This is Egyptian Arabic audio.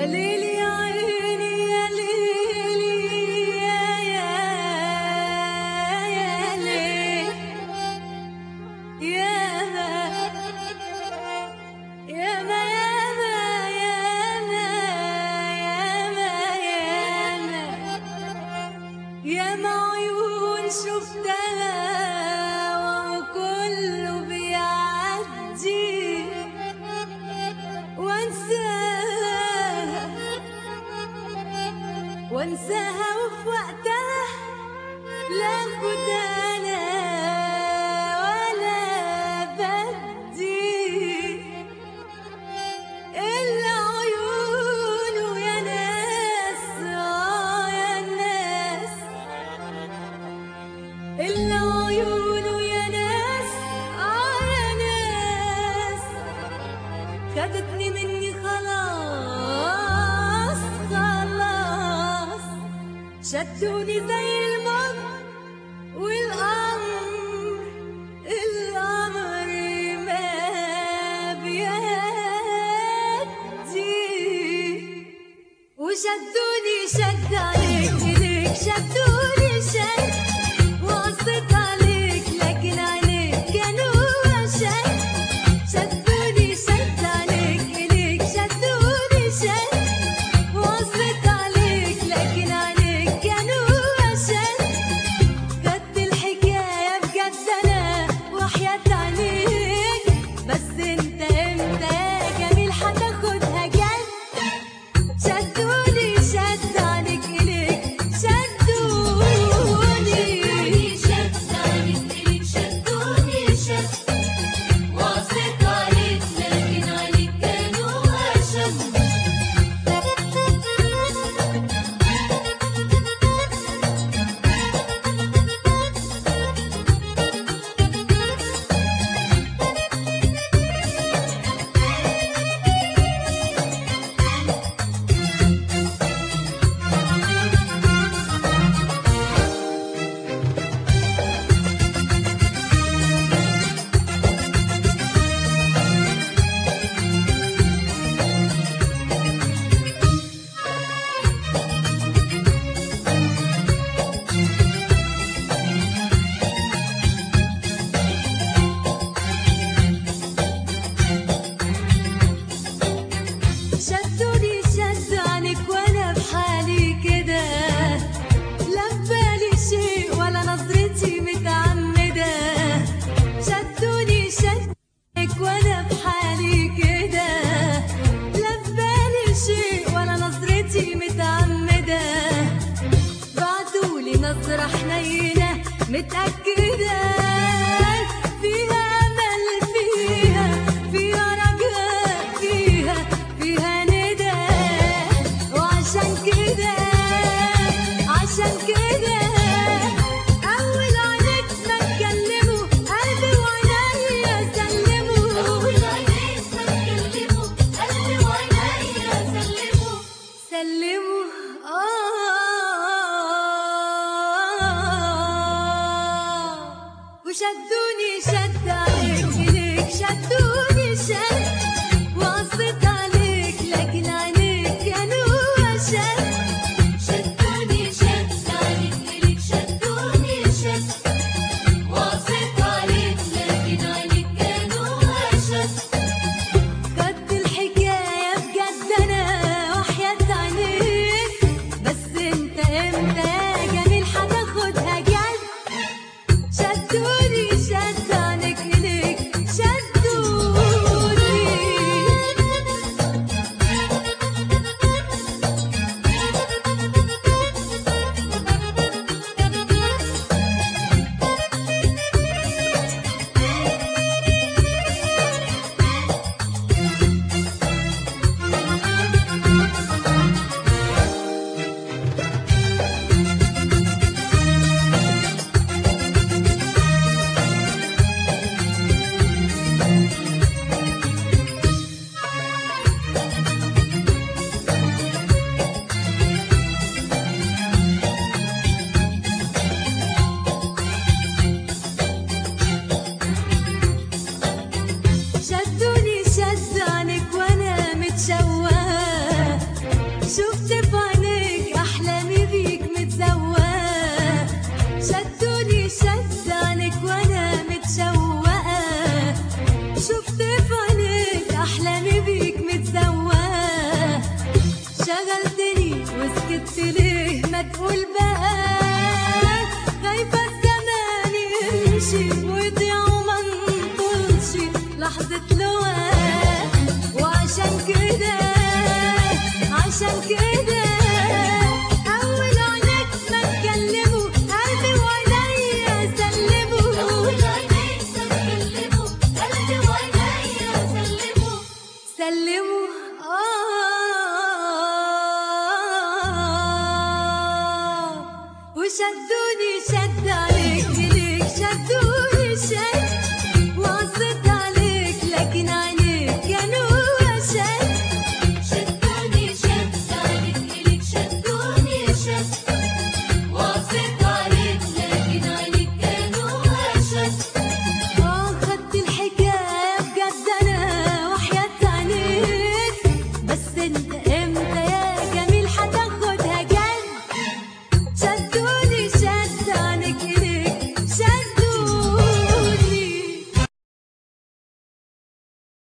يا ليلي يا عيني يا ليلي يا يا يا ليل يا ما يا ما يا ما يا ما يا ما يا ما عيون شفتها وكله بيعدي وانساها وانساها وفي وقتها لا كنت انا ولا بدي إلا عيونه يا ناس آه يا ناس إلا عيونه يا ناس آه يا ناس خدتني مني خلاص خلاص شدوني زي الموت والأمر الأمر ما بيدي وشدوني شد عليك إليك شدوني شد وقصت عليك لكن عليك كانوا أشد شدوني شد عليك إليك شدوني شد وقصت عليك لكن عليك كانوا أشد قد الحكاية بجد أنا وحياة عليك بس أنت إمتى يا جميل هتاخدها جد شدوني شد عنك إليك شدوني شد عليك إليك شدوني شد واثق عليك لكن عليك كانوا أشد شدوني شد عنك وانا بحالي كده لا ببالي شيء ولا نظرتي متعمدة شدوني شد عنك وانا بحالي كده لا ببالي شيء ولا نظرتي متعمدة بعتولي نظرة حنينة متأكدة فيها أمل فيها فيها رجاء فيها فيها ندى وعشان كده عشان كده أول عليك ما تكلموا قلبي وعينيا سلموا أول عينيك ما تكلموا قلبي وعينيا سلموا سلموا آه وشدوني شد عليك إليك شدوني شد وقصت عليك لكن عليك كانوا أشد شدوني شد عليك إليك شدوني شد واثق عليك لكن عليك كانوا أشد قد الحكاية بجد أنا وحياة عينيك بس أنت إمتى يا جميل هتاخدها جد شدوني شد عنك إليك شدوني شدوني شد عنك وانا متشوهة شفت في عينيك احلامي بيك متزوقه شدوني شد عنك وانا متشوقه شفت في عينيك احلامي بيك متزوقه شغلتني وسكت ليه ما تقول بقى خايفه الزمان يمشي ويضيع وما نطولش لحظه لواء وعشان كده عشان كده